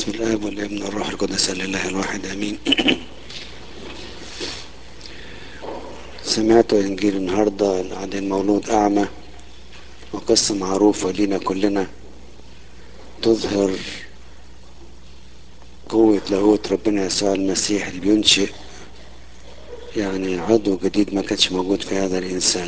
بسم الآب والابن والروح القدس لله الواحد آمين سمعت إنجيل النهاردة عن المولود أعمى وقصة معروفة لينا كلنا تظهر قوة لاهوت ربنا يسوع المسيح اللي بينشئ يعني عضو جديد ما كانش موجود في هذا الإنسان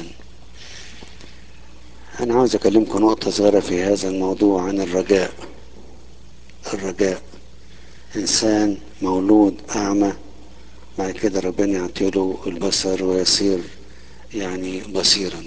أنا عاوز أكلمكم نقطة صغيرة في هذا الموضوع عن الرجاء الرجاء إنسان مولود أعمى بعد كده ربنا يعطيله البصر ويصير يعني بصيرا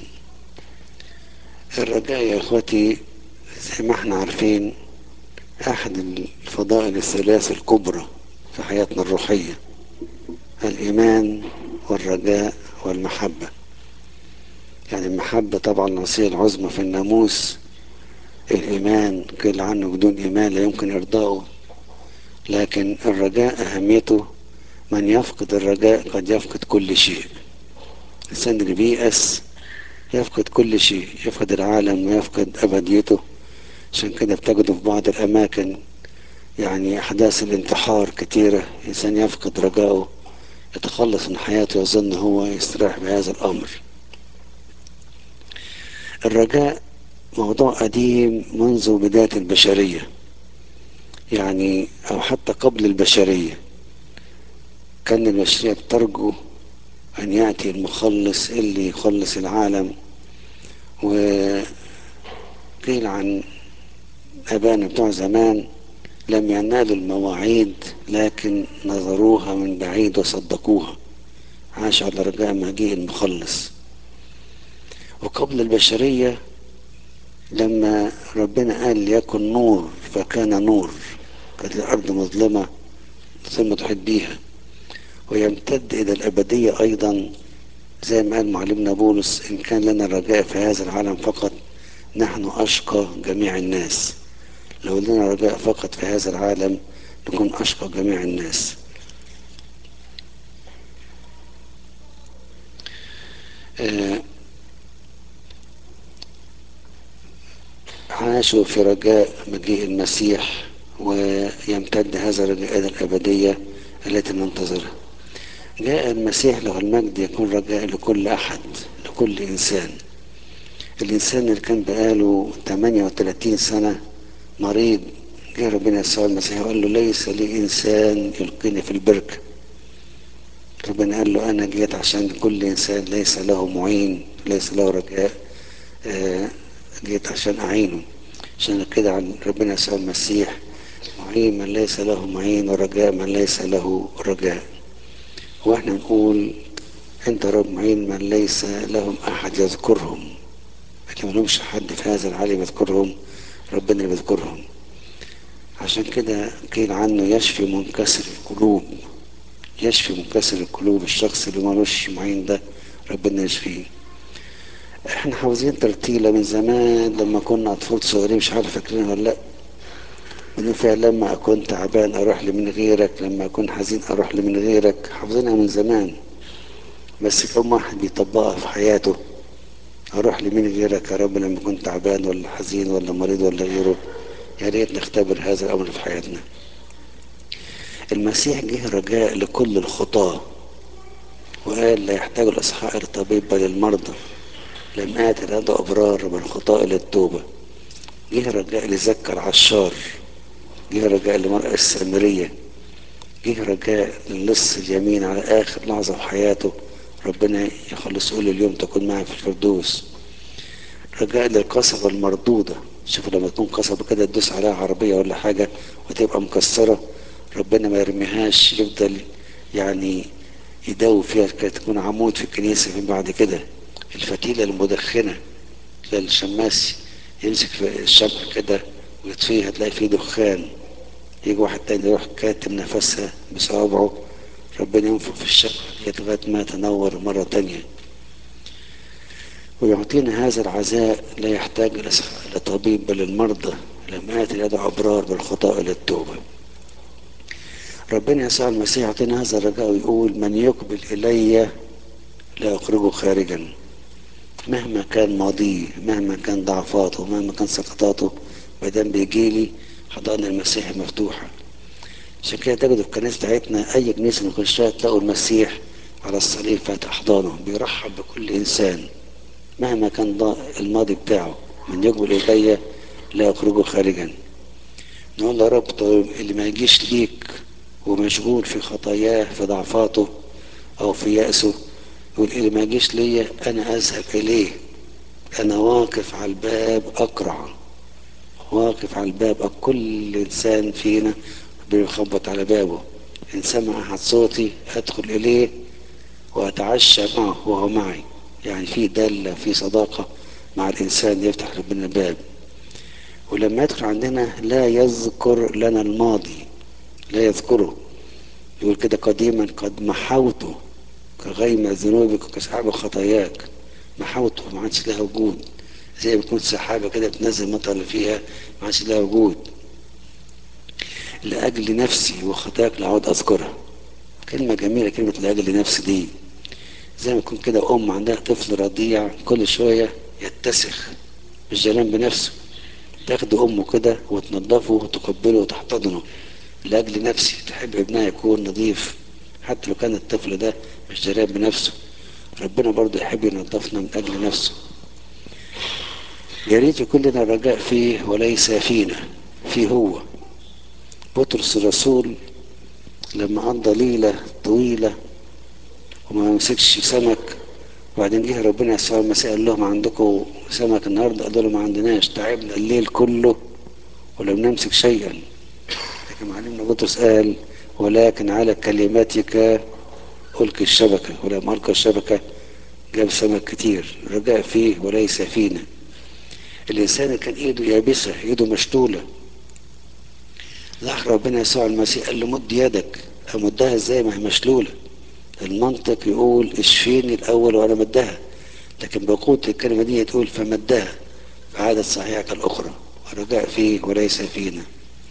الرجاء يا إخوتي زي ما احنا عارفين أحد الفضائل الثلاث الكبرى في حياتنا الروحية الإيمان والرجاء والمحبة يعني المحبة طبعا الوصية العظمى في الناموس الإيمان قيل عنه بدون إيمان لا يمكن إرضائه لكن الرجاء أهميته من يفقد الرجاء قد يفقد كل شيء الإنسان اللي بيأس يفقد كل شيء يفقد العالم ويفقد أبديته عشان كده بتجده في بعض الأماكن يعني أحداث الانتحار كتيرة إنسان يفقد رجاءه يتخلص من حياته يظن هو يستريح بهذا الأمر الرجاء موضوع قديم منذ بداية البشرية يعني أو حتى قبل البشرية كان البشرية بترجو أن يأتي المخلص اللي يخلص العالم وقيل عن أبانا بتوع زمان لم ينالوا المواعيد لكن نظروها من بعيد وصدقوها عاشوا على رجاء مجيء المخلص وقبل البشرية لما ربنا قال ليكن نور فكان نور كانت الأرض مظلمة ثم تحيط بيها ويمتد إلى الأبدية أيضا زي ما قال معلمنا بولس إن كان لنا رجاء في هذا العالم فقط نحن أشقى جميع الناس لو لنا رجاء فقط في هذا العالم نكون أشقى جميع الناس آه عاشوا في رجاء مجيء المسيح ويمتد هذا الرجاء إلى الأبدية التي ننتظرها جاء المسيح له المجد يكون رجاء لكل أحد لكل إنسان الإنسان اللي كان بقاله 38 سنة مريض جاء ربنا يسوع المسيح وقال له ليس لي إنسان يلقيني في البركة ربنا قال له أنا جيت عشان كل إنسان ليس له معين ليس له رجاء آه جيت عشان أعينه عشان كده عن ربنا يسوع المسيح معين من ليس له معين ورجاء من ليس له رجاء واحنا نقول انت رب معين من ليس لهم احد يذكرهم اللي ما لهمش حد في هذا العالم يذكرهم ربنا بيذكرهم عشان كده قيل عنه يشفي منكسر القلوب يشفي منكسر القلوب الشخص اللي ملوش معين ده ربنا يشفيه احنا حافظين ترتيلة من زمان لما كنا اطفال صغيرين مش عارف فاكرينها ولا لا بنقول فيها لما اكون تعبان اروح لمن غيرك لما اكون حزين اروح لمن غيرك حافظينها من زمان بس كم واحد بيطبقها في حياته اروح لمين غيرك يا رب لما اكون تعبان ولا حزين ولا مريض ولا غيره يا ريت نختبر هذا الامر في حياتنا المسيح جه رجاء لكل الخطاه وقال لا يحتاج الاصحاء الطبيب بل المرضى لم آت لدى أبرار من خطاء للتوبة جه رجاء لزكى العشار جه رجاء لمرأة السامرية جه رجاء للص اليمين على آخر لحظة في حياته ربنا يخلص يقول اليوم تكون معي في الفردوس رجاء للقصبة المردودة شوفوا لما تكون قصبة كده تدوس عليها عربية ولا حاجة وتبقى مكسرة ربنا ما يرميهاش يفضل يعني يداوي فيها كي تكون عمود في الكنيسة من بعد كده الفتيلة المدخنة تلاقي الشماس يمسك في الشمع كده ويطفيها تلاقي فيه دخان يجي واحد تاني يروح كاتم نفسها بصوابعه ربنا ينفخ في الشمع ديت لغاية ما تنور مرة تانية ويعطينا هذا العزاء لا يحتاج لطبيب بل المرضى لم آتي يدعو أبرار بالخطاء للتوبة ربنا يسوع المسيح يعطينا هذا الرجاء ويقول من يقبل إلي لا أخرجه خارجا مهما كان ماضيه مهما كان ضعفاته مهما كان سقطاته مادام بيجي لي حضان المسيح مفتوحة عشان كده تجدوا في الكنيسة بتاعتنا أي كنيسة نخشها تلاقوا المسيح على الصليب فاتح أحضانه بيرحب بكل إنسان مهما كان الماضي بتاعه من يقبل إلي لا أخرجه خارجا نقول له يا رب طيب اللي ما يجيش ليك ومشغول في خطاياه في ضعفاته أو في يأسه يقول اللي ما يجيش ليا أنا أذهب إليه أنا واقف على الباب أقرع واقف على الباب كل إنسان فينا بيخبط على بابه إن سمع أحد صوتي أدخل إليه وأتعشى معه وهو معي يعني في دالة في صداقة مع الإنسان يفتح ربنا الباب ولما يدخل عندنا لا يذكر لنا الماضي لا يذكره يقول كده قديما قد محوته كغيم ذنوبك وكسحاب خطاياك محوته ما عادش لها وجود زي ما يكون سحابة كده بتنزل مطر اللي فيها ما عادش لها وجود لأجل نفسي وخطاياك لأعود أذكرها كلمة جميلة كلمة لأجل نفسي دي زي ما يكون كده أم عندها طفل رضيع كل شوية يتسخ بالجلال بنفسه تاخد أمه كده وتنظفه وتقبله وتحتضنه لأجل نفسي تحب ابنها يكون نظيف حتى لو كان الطفل ده مش جلال بنفسه ربنا برضه يحب ينظفنا من أجل نفسه يا ريت يكون لنا رجاء فيه وليس فينا فيه هو بطرس الرسول لما قضى ليلة طويلة وما مسكش سمك وبعدين جه ربنا يسوع المسيح قال لهم عندكم سمك النهارده قالوا له ما عندناش تعبنا الليل كله ولم نمسك شيئا لكن معلمنا بطرس قال ولكن على كلماتك ألقي الشبكة ولما ألقى الشبكة جاب سمك كتير رجاء فيه وليس فينا الإنسان اللي كان إيده يابسة إيده مشلولة راح ربنا يسوع المسيح قال له مد يدك أمدها إزاي ما هي مشلولة المنطق يقول اشفيني الأول وأنا مدها لكن بقوة الكلمة دي تقول فمدها فعادت صحيحة كالأخرى ورجاء فيه وليس فينا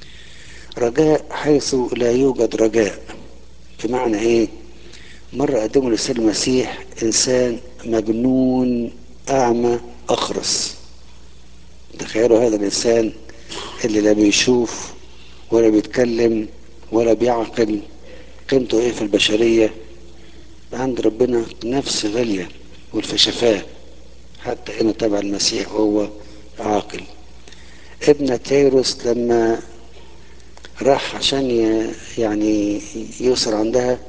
رجاء حيث لا يوجد رجاء بمعنى ايه مرة قدموا للسيد المسيح انسان مجنون اعمى اخرس تخيلوا هذا الانسان اللي لا بيشوف ولا بيتكلم ولا بيعقل قيمته ايه في البشرية عند ربنا نفس غالية والفشفاء حتى انه تبع المسيح وهو عاقل ابن تيروس لما راح عشان يعني يوصل عندها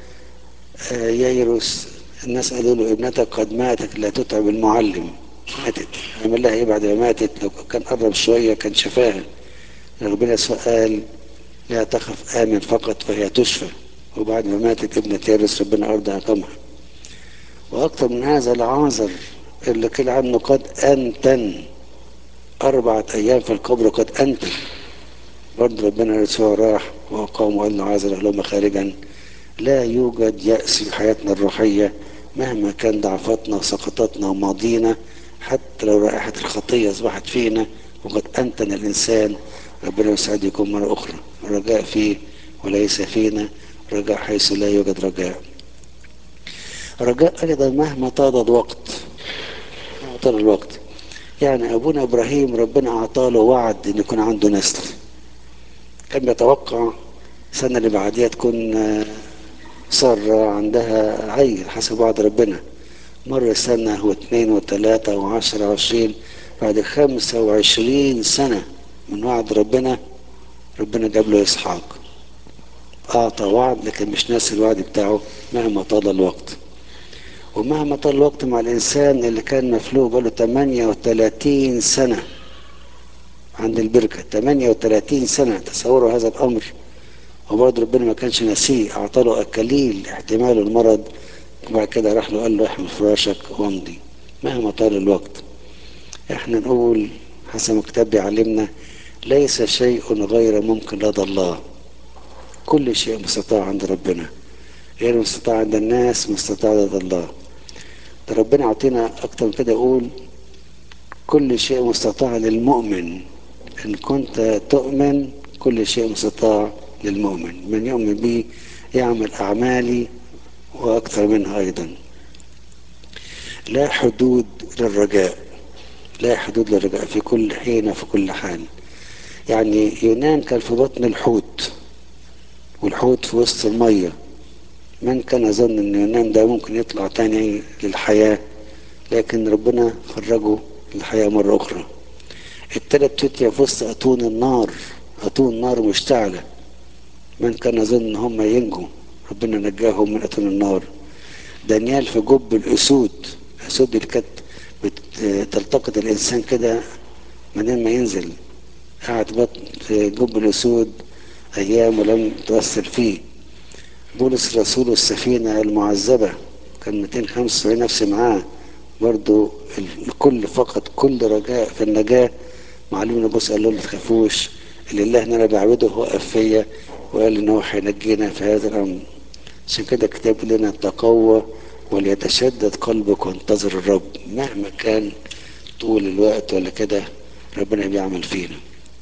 ييروس الناس قالوا له ابنتك قد ماتت لا تتعب المعلم ماتت عمل لها ايه بعد ما ماتت لو كان قرب شويه كان شفاها ربنا يسوع قال لا تخف امن فقط فهي تشفى وبعد ما ماتت ابنة ييروس ربنا ارضى اقامها واكثر من هذا العازر اللي قيل عنه قد انتن اربعه ايام في القبر قد انتن برضه ربنا يسوع راح وقام وقال له عازر اللهم خارجا لا يوجد يأس في حياتنا الروحية مهما كان ضعفاتنا وسقطاتنا وماضينا حتى لو رائحة الخطية أصبحت فينا وقد أنتن الإنسان ربنا يسعدكم مرة أخرى الرجاء فيه وليس فينا رجاء حيث لا يوجد رجاء رجاء أيضا مهما طال الوقت مهما طال الوقت يعني أبونا إبراهيم ربنا أعطاه له وعد إن يكون عنده نسل كان بيتوقع السنة اللي بعديها تكون سارة عندها عيل حسب وعد ربنا مرة سنة واثنين وثلاثة وعشرة وعشرين بعد خمسة وعشرين سنة من وعد ربنا ربنا جاب له إسحاق أعطى وعد لكن مش ناسي الوعد بتاعه مهما طال الوقت ومهما طال الوقت مع الإنسان اللي كان مفلوق بقاله 38 سنة عند البركة 38 سنة تصوروا هذا الأمر وبرضه ربنا ما كانش ناسيه أعطى له أكاليل احتمال المرض وبعد كده راح له قال له احمل فراشك وامضي مهما طال الوقت احنا نقول حسب ما الكتاب بيعلمنا ليس شيء غير ممكن لدى الله كل شيء مستطاع عند ربنا غير مستطاع عند الناس مستطاع لدى الله ده ربنا عطينا اكتر من كده يقول كل شيء مستطاع للمؤمن ان كنت تؤمن كل شيء مستطاع للمؤمن من يؤمن بي يعمل اعمالي واكثر منها ايضا لا حدود للرجاء لا حدود للرجاء في كل حين وفي كل حال يعني يونان كان في بطن الحوت والحوت في وسط المية من كان يظن ان يونان ده ممكن يطلع تاني للحياة لكن ربنا خرجه للحياة مرة أخرى التلات فتية في وسط أتون النار أتون النار مشتعلة من كان يظن ان هم ينجوا ربنا نجاهم من أتون النار دانيال في جب الأسود الأسود اللي كانت تلتقط الإنسان كده منين ما ينزل قاعد بط في جب الأسود أيام ولم تؤثر فيه بولس الرسول والسفينة المعذبة كان 275 نفس معاه برضو الكل فقط كل رجاء في النجاة معلم بص قال له ما تخافوش اللي الله انا بعبده هو فيا وقال ان هو هينجينا في هذا الامر عشان كده كتاب لنا تقوى وليتشدد قلبك وانتظر الرب مهما كان طول الوقت ولا كده ربنا بيعمل فينا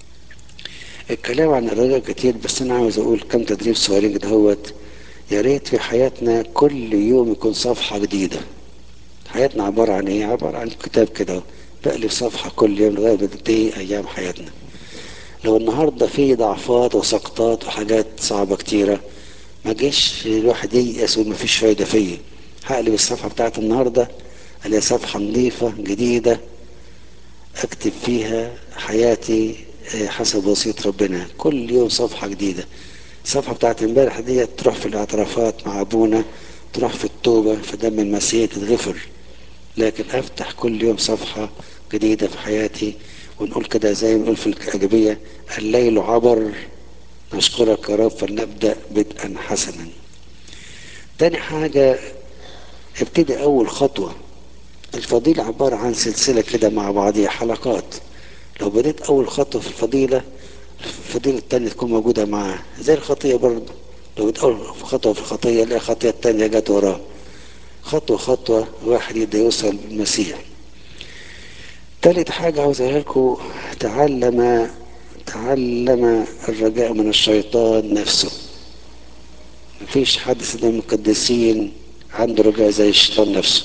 الكلام عن الرجاء كتير بس انا عاوز اقول كم تدريب صغيرين كده هوت يا ريت في حياتنا كل يوم يكون صفحه جديده حياتنا عباره عن ايه عباره عن كتاب كده بقلب صفحه كل يوم لغايه ما تنتهي ايام حياتنا لو النهارده في ضعفات وسقطات وحاجات صعبه كتيره ما جيش الواحد ييأس وما فيش فايده فيا هقلب الصفحه بتاعت النهارده الاقي صفحه نظيفه جديده اكتب فيها حياتي حسب وصية ربنا كل يوم صفحة جديدة الصفحة بتاعت امبارح دي تروح في الاعترافات مع ابونا تروح في التوبة في دم المسيح تتغفر لكن افتح كل يوم صفحة جديدة في حياتي ونقول كده زي ما نقول في الأجبية الليل عبر نشكرك يا رب فلنبدأ بدءا حسنا تاني حاجة ابتدي أول خطوة الفضيلة عبارة عن سلسلة كده مع بعضيها حلقات لو بديت أول خطوة في الفضيلة الفضيلة التانية تكون موجودة معاه زي الخطية برضه لو بديت أول خطوة في الخطية لا الخطية التانية جت وراه خطوة خطوة الواحد يبدأ يوصل للمسيح تالت حاجة عاوز أقولها لكم تعلم تعلم الرجاء من الشيطان نفسه مفيش حد من المقدسين عنده رجاء زي الشيطان نفسه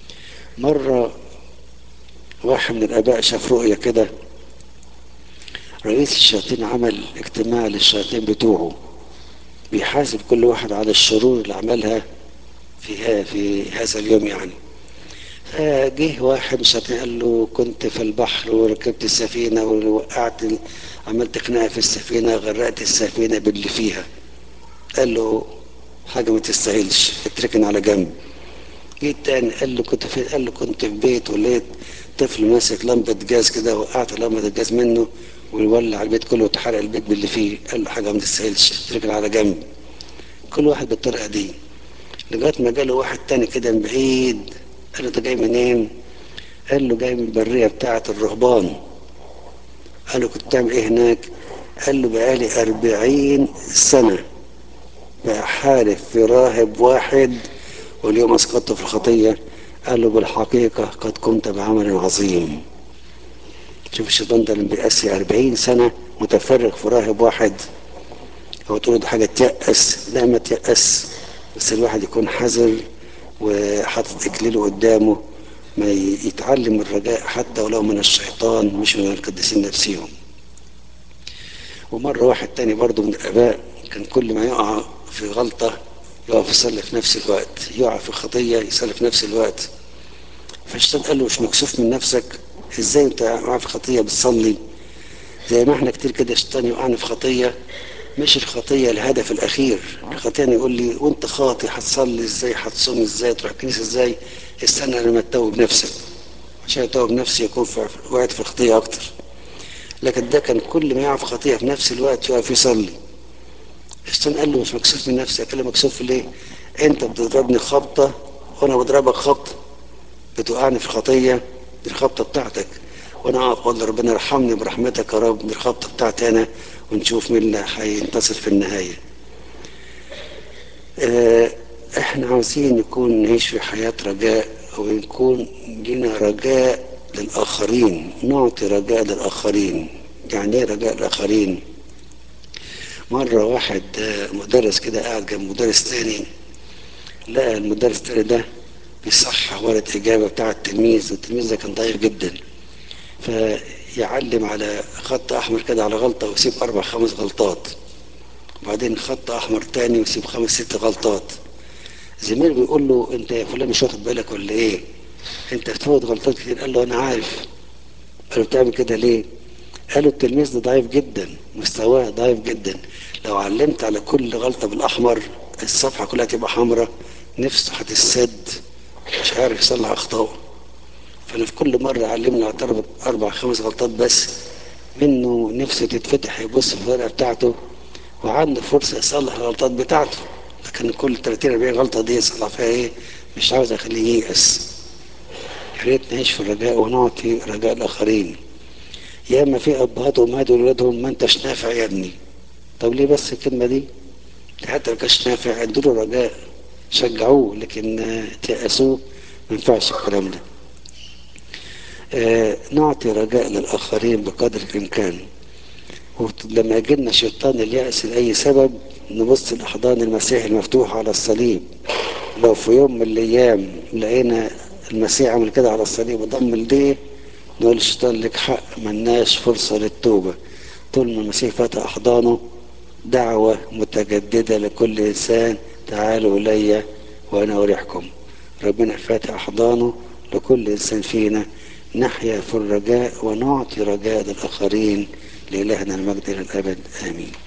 مرة واحد من الآباء شاف رؤية كده رئيس الشياطين عمل اجتماع للشياطين بتوعه بيحاسب كل واحد على الشرور اللي عملها في في هذا اليوم يعني فجه واحد من الشياطين قال له كنت في البحر وركبت السفينة ووقعت عملت خناقة في السفينة غرقت السفينة باللي فيها قال له حاجة ما تستاهلش اتركن على جنب جيت تاني قال له كنت في قال له كنت في بيت ولقيت طفل ماسك لمبة جاز كده وقعت لمبة الجاز منه ويولع البيت كله واتحرق البيت باللي فيه قال له حاجة ما تستاهلش اتركن على جنب كل واحد بالطريقة دي لغاية ما جاله واحد تاني كده من بعيد قال له ده جاي منين؟ قال له جاي من البرية بتاعة الرهبان قال له كنت بتعمل ايه هناك؟ قال له بقالي أربعين سنة بحارب في راهب واحد واليوم اسقطت في الخطيه قال له بالحقيقه قد قمت بعمل عظيم شوف الشيطان ده اللي بيقاسي 40 سنه متفرغ في راهب واحد هو تقول ده حاجه تيأس لا ما تيأس بس الواحد يكون حذر وحاطط اكليله قدامه ما يتعلم الرجاء حتى ولو من الشيطان مش من القديسين نفسهم ومره واحد تاني برضه من الاباء كان كل ما يقع في غلطه يقف يصلي في نفس الوقت يقع في خطية يصلي في نفس الوقت فالشيطان قال له مش مكسوف من نفسك ازاي انت واقع في خطية بتصلي زي ما احنا كتير كده الشيطان يوقعنا في خطية مش الخطية الهدف الأخير الخطية يقول لي وانت خاطي هتصلي ازاي هتصوم ازاي تروح الكنيسة ازاي استنى لما تتوب نفسك عشان اتوب نفسي يكون في وقت في الخطية أكتر لكن ده كان كل ما يقع في خطية في نفس الوقت يقف يصلي الشيطان قال له مش مكسوف من نفسك قال له مكسوف ليه انت بتضربني خبطة وانا بضربك خبطة بتوقعني في الخطية دي الخبطة بتاعتك وانا اقف اقول ربنا ارحمني برحمتك يا رب دي الخبطة بتاعتي انا ونشوف مين اللي هينتصر في النهاية اه احنا عاوزين نكون نعيش في حياة رجاء ونكون لنا رجاء للآخرين نعطي رجاء للآخرين يعني ايه رجاء للآخرين مرة واحد مدرس كده قاعد جنب مدرس تاني لقى المدرس التاني ده بيصحح ورقة إجابة بتاع التلميذ والتلميذ ده كان ضعيف جدا فيعلم على خط أحمر كده على غلطة ويسيب أربع خمس غلطات وبعدين خط احمر تاني ويسيب خمس ست غلطات زميل بيقول له انت يا فلان مش واخد بالك ولا ايه انت بتفوت غلطات كتير قال له انا عارف قال له بتعمل كده ليه قالوا التلميذ ده ضعيف جدا مستواه ضعيف جدا لو علمت على كل غلطة بالأحمر الصفحة كلها تبقى حمراء نفسه هتسد مش عارف يصلح أخطائه فأنا في كل مرة علمنا على أربع خمس غلطات بس منه نفسه تتفتح يبص في الورقة بتاعته وعنده فرصة يصلح الغلطات بتاعته لكن كل 30 40 غلطة دي يصلح فيها إيه مش عاوز أخليه ييأس يا ريت نعيش في الرجاء ونعطي رجاء الآخرين يا اما في ابهات وامهات ولادهم ما انتش نافع يا ابني طب ليه بس الكلمه دي حتى لو كانش نافع ادوا له رجاء شجعوه لكن تيأسوه ما ينفعش الكلام ده آه نعطي رجاء للاخرين بقدر الامكان ولما يجينا شيطان اليأس لأي سبب نبص لأحضان المسيح المفتوح على الصليب لو في يوم من الأيام لقينا المسيح عمل كده على الصليب وضم ايديه نقول الشيطان لك حق ملناش فرصة للتوبة طول ما المسيح فتح أحضانه دعوة متجددة لكل إنسان تعالوا إلي وأنا أريحكم ربنا فاتح أحضانه لكل إنسان فينا نحيا في الرجاء ونعطي رجاء للآخرين لإلهنا المجد إلى الأبد آمين